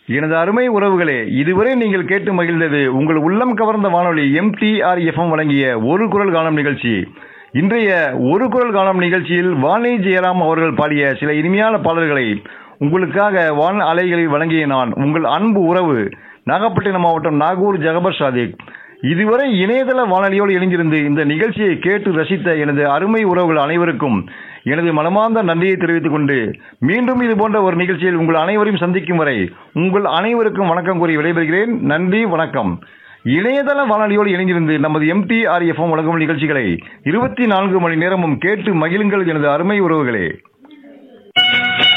எனது அருமை உறவுகளே இதுவரை நீங்கள் கேட்டு மகிழ்ந்தது உங்கள் உள்ளம் கவர்ந்த வானொலி எம்டிஆர் எஃப்எம் வழங்கிய ஒரு குரல் காணும் நிகழ்ச்சி இன்றைய ஒரு குரல் காணும் நிகழ்ச்சியில் வாணி ஜெயராம் அவர்கள் பாடிய சில இனிமையான பாடல்களை உங்களுக்காக வான் அலைகளில் வழங்கிய நான் உங்கள் அன்பு உறவு நாகப்பட்டினம் மாவட்டம் நாகூர் ஜகபர் சாதிக் இதுவரை இணையதள வானொலியோடு இணைந்திருந்து இந்த நிகழ்ச்சியை கேட்டு ரசித்த எனது அருமை உறவுகள் அனைவருக்கும் எனது மனமார்ந்த நன்றியை தெரிவித்துக் கொண்டு மீண்டும் இது போன்ற ஒரு நிகழ்ச்சியில் உங்கள் அனைவரையும் சந்திக்கும் வரை உங்கள் அனைவருக்கும் வணக்கம் கூறி விடைபெறுகிறேன் நன்றி வணக்கம் இணையதள வானொலியோடு இணைந்திருந்து நமது எம்டிஆர் எஃப்எம் வழங்கும் நிகழ்ச்சிகளை இருபத்தி நான்கு மணி நேரமும் கேட்டு மகிழுங்கள் எனது அருமை உறவுகளே